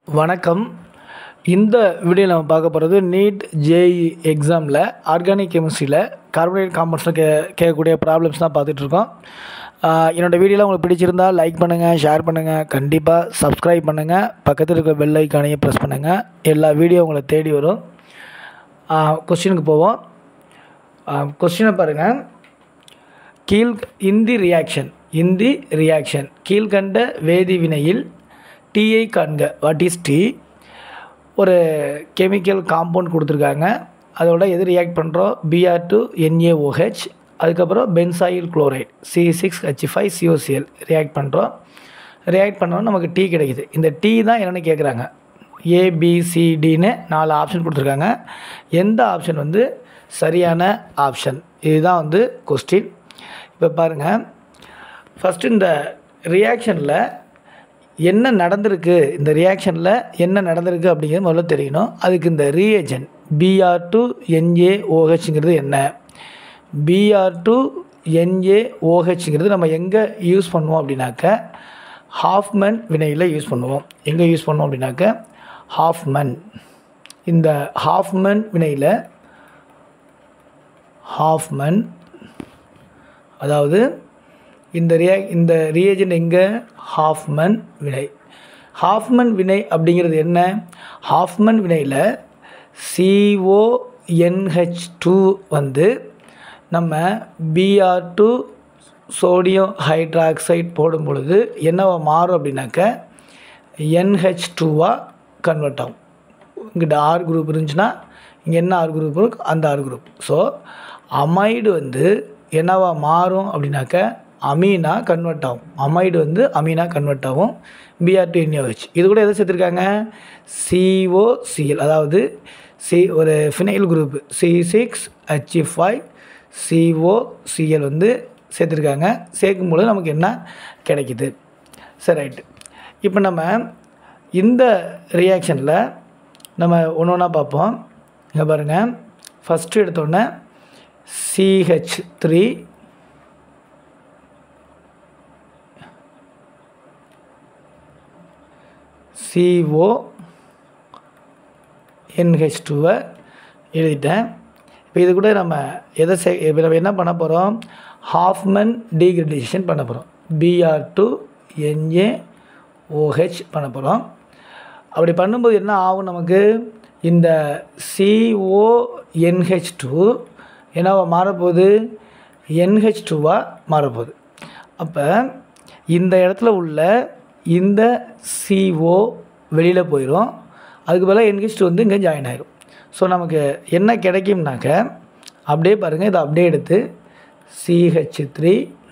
வணக்கம் இந்த வீடியோ நம்ம பார்க்க போகிறது நீட் ஜேஇ எக்ஸாமில் ஆர்கானிக் கெமிஸ்ட்ரியில் கார்பனேட் காம்பவுண்ட்ஸில் கே கேட்கக்கூடிய ப்ராப்ளம்ஸ் தான் பார்த்துட்ருக்கோம் என்னோடய வீடியோவில் உங்களுக்கு பிடிச்சிருந்தா லைக் பண்ணுங்கள் ஷேர் பண்ணுங்கள் கண்டிப்பாக சப்ஸ்கிரைப் பண்ணுங்கள் பக்கத்தில் இருக்கிற பெல் ஐக்கானையும் ப்ரெஸ் பண்ணுங்கள் எல்லா வீடியோ உங்களை தேடி வரும் கொஸ்டினுக்கு போவோம் கொஸ்டினை பாருங்கள் கீழ் இந்தி ரியாக்ஷன் இந்தி ரியாக்ஷன் கீழ்கண்ட வேதி வினையில் டீயை காண்க வாட் இஸ் டீ ஒரு கெமிக்கல் காம்பவுண்ட் கொடுத்துருக்காங்க அதோட எது ரியாக்ட் பண்ணுறோம் பிஆர் டு என்ஏஓஹெச் அதுக்கப்புறம் benzoyl chloride C six H five C O C L react பண்ணுறோம் ரியாக்ட் பண்ணோன்னா நமக்கு டீ கிடைக்குது இந்த டீ தான் என்னென்னு கேட்குறாங்க ஏபிசிடின்னு நாலு ஆப்ஷன் கொடுத்துருக்காங்க எந்த ஆப்ஷன் வந்து சரியான ஆப்ஷன் இதுதான் வந்து கொஸ்டின் இப்போ பாருங்கள் ஃபஸ்ட்டு இந்த ரியாக்ஷனில் என்ன நடந்திருக்கு இந்த ரியாக்ஷனில் என்ன நடந்திருக்கு அப்படிங்கிறது முதல்ல தெரியணும் அதுக்கு இந்த ரீஏஜன் பிஆர் டு என்ஏஓஹெச்ங்கிறது என்ன பிஆர் டு என்ஏஓஹெச்ங்கிறது நம்ம எங்கே யூஸ் பண்ணுவோம் அப்படின்னாக்க ஹாஃப்மன் வினையில் யூஸ் பண்ணுவோம் எங்கே யூஸ் பண்ணுவோம் அப்படின்னாக்க ஹாஃப்மன் இந்த ஹாஃப்மன் வினையில் ஹாஃப்மன் அதாவது இந்த ரியா இந்த ரியேஜன் எங்கே ஹாஃப்மன் வினை ஹாஃப்மன் வினை அப்படிங்கிறது என்ன ஹாஃப்மன் வினையில் சிஓஎன்ஹெச் டூ வந்து நம்ம பிஆர் டூ சோடியம் ஹைட்ராக்சைடு போடும் பொழுது என்னவா மாறும் அப்படின்னாக்க என்ஹெச் டூவாக கன்வெர்ட் ஆகும் இங்கிட்ட ஆர் குரூப் இருந்துச்சுன்னா இங்கே என்ன ஆர் குரூப் இருக்கு அந்த ஆர் குரூப் ஸோ அமைடு வந்து என்னவா மாறும் அப்படின்னாக்க அமீனா கன்வெர்ட் ஆகும் அமைடு வந்து அமீனா கன்வெர்ட் ஆகும் பிஆர் டு என்ஓஹெச் இது கூட எதை சேர்த்துருக்காங்க சிஓசிஎல் அதாவது சி ஒரு phenyl group C six H five C O C L வந்து சேர்த்துருக்காங்க சேர்க்கும்பொழுது நமக்கு என்ன கிடைக்குது சரி ரைட்டு இப்போ நம்ம இந்த ரியாக்ஷனில் நம்ம ஒன்று ஒன்றா பார்ப்போம் இங்கே பாருங்கள் ஃபஸ்ட்டு எடுத்தோடனே சிஹெச் த்ரீ சிஓ என்ஹெச் டூவை எழுதிட்டேன் இப்போ இது கூட நம்ம எதை சே இப்போ நம்ம என்ன பண்ண போகிறோம் ஹாஃப்மன் டீக்ரடேஷன் பண்ண போகிறோம் பிஆர் டு என்ஏ ஓஹெச் பண்ண போகிறோம் அப்படி பண்ணும்போது என்ன ஆகும் நமக்கு இந்த சிஓஎன்ஹெச் டூ என்னவா மாறப்போகுது என்ஹெச் டூவாக மாறப்போகுது அப்போ இந்த இடத்துல உள்ள இந்த சிஓ வெளியில் போயிடும் அதுக்கு பதிலாக என்ஹெச் டூ வந்து இங்கே ஜாயின் ஆயிரும் ஸோ நமக்கு என்ன கிடைக்கும்னாக்க அப்படியே பாருங்கள் இதை அப்படியே எடுத்து சிஹெச் த்ரீ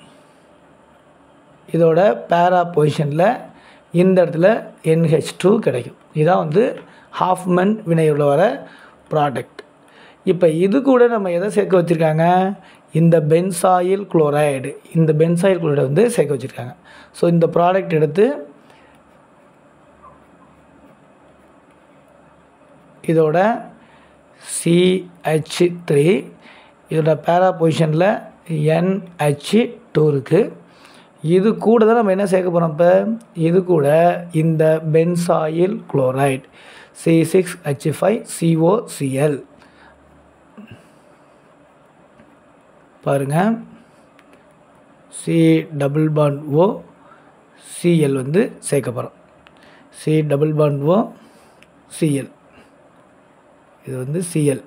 இதோட பேரா பொசிஷனில் இந்த இடத்துல என்ஹெச் டூ கிடைக்கும் இதுதான் வந்து ஹாஃப்மன் வினையுள்ள வர ப்ராடக்ட் இப்போ இது கூட நம்ம எதை சேர்க்க வச்சுருக்காங்க இந்த பென்சாயில் குளோரைடு இந்த பென்சாயில் குளோரைடு வந்து சேர்க்க வச்சுருக்காங்க ஸோ இந்த ப்ராடக்ட் எடுத்து இதோட சிஹெச் த்ரீ இதோட பேரா பொசிஷனில் என்ஹெச் டூ இருக்குது இது கூட தான் நம்ம என்ன சேர்க்க போகிறோம் இப்போ இது கூட இந்த benzoyl chloride C six H five C O C L பாருங்கள் C double bond O C L வந்து சேர்க்க போகிறோம் C double bond O C L இது வந்து சிஎல்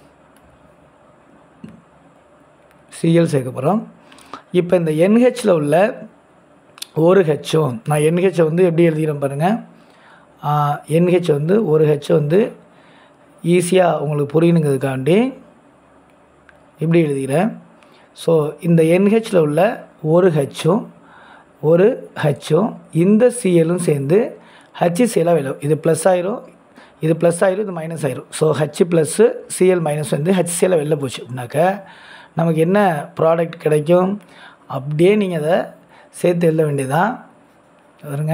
சிஎல் சேர்க்க போகிறோம் இப்போ இந்த என்ஹெச்சில் உள்ள ஒரு ஹெச்சும் நான் என்ஹெச்சை வந்து எப்படி எழுதிக்கிறேன் பாருங்கள் என்ஹெச் வந்து ஒரு ஹெச் வந்து ஈஸியாக உங்களுக்கு புரியணுங்கிறதுக்காண்டி இப்படி எழுதிக்கிறேன் ஸோ இந்த என்ஹெச்சில் உள்ள ஒரு ஹெச்சும் ஒரு ஹெச்சும் இந்த சிஎலும் சேர்ந்து ஹச்சிசிஎலாக விழும் இது ப்ளஸ் ஆயிரும் இது ப்ளஸ் ஆயிரும் இது மைனஸ் ஆயிரும் so H plus C L minus வந்து ஹச்சிசிஎலாக வெளில போச்சு அப்படின்னாக்க நமக்கு என்ன ப்ராடக்ட் கிடைக்கும் அப்படியே நீங்கள் அதை சேர்த்து எழுத வேண்டியதான் பாருங்க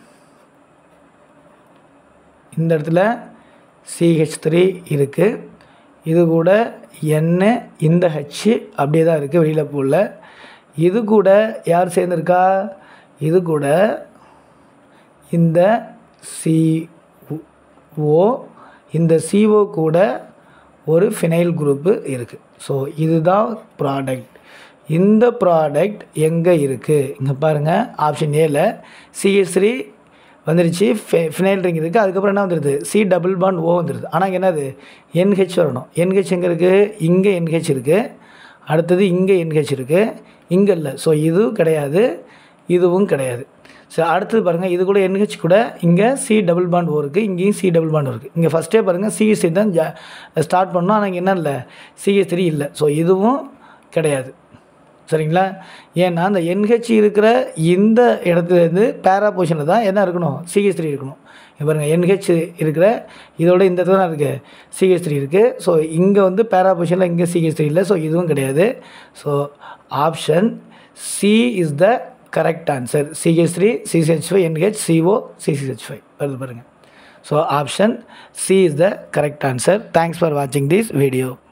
இந்த இடத்துல சிஹெச் த்ரீ இருக்குது இது கூட என்ன இந்த ஹெச் அப்படியே தான் இருக்குது வெளியில் போகல இது கூட யார் சேர்ந்துருக்கா இது கூட இந்த சி ஓ இந்த CO கூட ஒரு ஃபினைல் குரூப்பு இருக்குது ஸோ இதுதான் ப்ராடக்ட் இந்த ப்ராடக்ட் எங்கே இருக்குது இங்கே பாருங்கள் ஆப்ஷன் ஏல சிஎஸ் த்ரீ வந்துருச்சு ஃபெ ஃபினைல் ரிங் இருக்குது அதுக்கப்புறம் என்ன வந்துடுது சி டபுள் பாண்ட் ஓ வந்துடுது ஆனால் இங்கே என்னது என்ஹெச் வரணும் என்ஹெச் எங்கே இருக்குது இங்கே என்ஹெச் இருக்குது அடுத்தது இங்கே என்ஹெச் இருக்குது இங்கே இல்லை ஸோ இதுவும் கிடையாது இதுவும் கிடையாது ஸோ அடுத்தது பாருங்கள் இது கூட என்ஹெச் கூட இங்கே சி டபுள் பாண்ட் ஓ இருக்குது இங்கேயும் சி டபுள் பாண்ட் இருக்குது இங்கே ஃபஸ்ட்டே பாருங்கள் சிஎஸ் த்ரீ தான் ஸ்டார்ட் பண்ணோம் ஆனால் இங்கே என்ன இல்லை சிஎஸ் த்ரீ இல்லை ஸோ இதுவும் கிடையாது சரிங்களா ஏன்னா அந்த என்ஹெச் இருக்கிற இந்த இடத்துலேருந்து பேரா பொசிஷனில் தான் என்ன இருக்கணும் சிஹெச் த்ரீ இருக்கணும் இங்க பாருங்க என்ஹெச் இருக்கிற இதோட இந்த இடத்துல தான் இருக்குது சிஹெச் த்ரீ இருக்குது ஸோ இங்கே வந்து பேரா பொசிஷனில் இங்கே சிஹெச் த்ரீ இல்லை ஸோ இதுவும் கிடையாது so option C is the correct answer C H three C C H five N H C O C C H five வருது பாருங்கள் so option C is the correct answer thanks for வாட்சிங் திஸ் வீடியோ